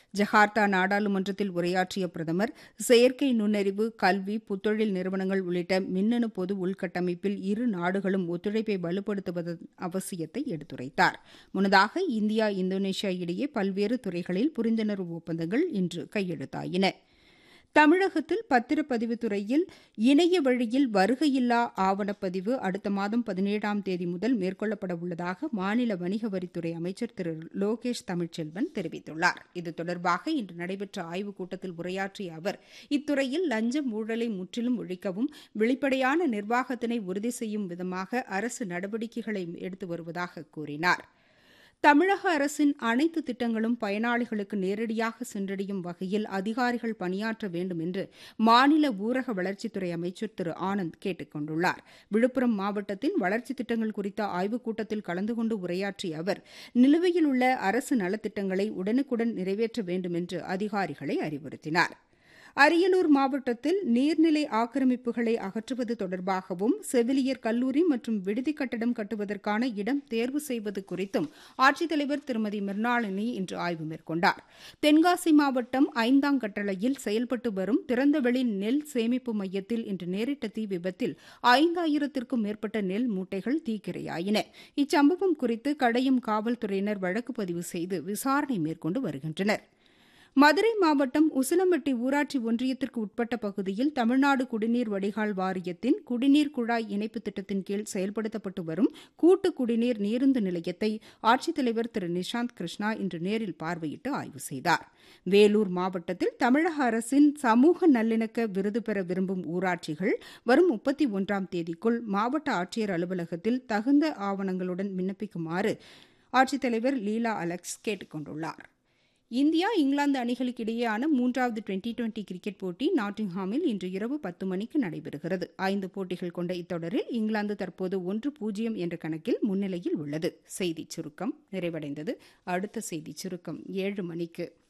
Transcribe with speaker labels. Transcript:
Speaker 1: Jakarta நாடாளுமன்றத்தில் உரையாற்றிய பிரதமர் செயற்கை நுண்ணறிவு கல்வி புத்தொழில் நிறுவனங்கள் உள்ளிட்ட மின்னணு பொது உள்கட்டமைப்பில் இரு நாடுகளும் ஒத்துழைப்பை வலுப்படுத்துவதன் அவசியத்தை எடுத்துரைத்தார் முன்னதாக இந்தியா இந்தோனேஷியா இடையே பல்வேறு துறைகளில் புரிந்துணர்வு ஒப்பந்தங்கள் இன்று கையெழுத்தாயின தமிழகத்தில் பத்திரப்பதிவுத் துறையில் இணைய வழியில் வருகையில்லா ஆவணப்பதிவு அடுத்த மாதம் பதினேழாம் தேதி முதல் மேற்கொள்ளப்பட உள்ளதாக மாநில வணிக வரித்துறை அமைச்சர் திரு லோகேஷ் தமிழ்ச்செல்வன் தெரிவித்துள்ளார் இது தொடர்பாக இன்று நடைபெற்ற ஆய்வுக் கூட்டத்தில் உரையாற்றிய அவர் இத்துறையில் லஞ்சம் ஊழலை முற்றிலும் ஒழிக்கவும் வெளிப்படையான நிர்வாகத்தினை உறுதி செய்யும் விதமாக அரசு நடவடிக்கைகளை எடுத்து வருவதாக கூறினாா் தமிழக அரசின் அனைத்து திட்டங்களும் பயனாளிகளுக்கு நேரடியாக சென்றடையும் வகையில் அதிகாரிகள் பணியாற்ற வேண்டும் என்று மாநில ஊரக வளர்ச்சித்துறை அமைச்சர் திரு ஆனந்த் கேட்டுக் கொண்டுள்ளார் விழுப்புரம் மாவட்டத்தின் வளர்ச்சித் திட்டங்கள் குறித்த ஆய்வுக் கூட்டத்தில் கலந்து கொண்டு உரையாற்றிய அவர் நிலுவையில் உள்ள அரசு நலத்திட்டங்களை உடனுக்குடன் நிறைவேற்ற வேண்டும் என்று அதிகாரிகளை அறிவுறுத்தினாா் அரியலூர் மாவட்டத்தில் நீர்நிலை ஆக்கிரமிப்புகளை அகற்றுவது தொடர்பாகவும் செவிலியர் கல்லூரி மற்றும் விடுதி கட்டடம் கட்டுவதற்கான இடம் தேர்வு செய்வது குறித்தும் ஆட்சித்தலைவர் திருமதி மிர்னாளினி இன்று ஆய்வு மேற்கொண்டார் தென்காசி மாவட்டம் ஐந்தாம் கட்டளையில் செயல்பட்டு வரும் திறந்தவெளி நெல் சேமிப்பு மையத்தில் இன்று நேரிட்ட தீ விபத்தில் ஐந்தாயிரத்திற்கும் மேற்பட்ட நெல் மூட்டைகள் தீக்கிரையாயின இச்சம்பவம் குறித்து கடையும் காவல்துறையினர் வழக்கு பதிவு செய்து விசாரணை மேற்கொண்டு வருகின்றனா் மதுரை மாவட்டம் உசிலம்பட்டி ஊராட்சி ஒன்றியத்திற்கு உட்பட்ட பகுதியில் தமிழ்நாடு குடிநீர் வடிகால் வாரியத்தின் குடிநீர் குழாய் இணைப்பு திட்டத்தின் கீழ் செயல்படுத்தப்பட்டு வரும் கூட்டு குடிநீர் நீருந்து நிலையத்தை ஆட்சித்தலைவர் திரு நிஷாந்த் கிருஷ்ணா இன்று நேரில் பார்வையிட்டு ஆய்வு செய்தார் வேலூர் மாவட்டத்தில் தமிழக அரசின் சமூக நல்லிணக்க விருது பெற விரும்பும் ஊராட்சிகள் வரும் முப்பத்தி ஒன்றாம் தேதிக்குள் மாவட்ட ஆட்சியர் அலுவலகத்தில் தகுந்த ஆவணங்களுடன் விண்ணப்பிக்குமாறு ஆட்சித்தலைவர் லீலா அலெக்ஸ் கேட்டுக் கொண்டுள்ளாா் இந்தியா இங்கிலாந்து அணிகளுக்கு இடையேயான மூன்றாவது டுவெண்டி டுவெண்டி கிரிக்கெட் போட்டி நாட்டிங்ஹாமில் இன்று இரவு பத்து மணிக்கு நடைபெறுகிறது ஐந்து போட்டிகள் கொண்ட இத்தொடரில் இங்கிலாந்து தற்போது ஒன்று பூஜ்ஜியம் என்ற கணக்கில் முன்னிலையில் உள்ளது செய்திச் சுருக்கம் நிறைவடைந்தது அடுத்த செய்திச் சுருக்கம் ஏழு மணிக்கு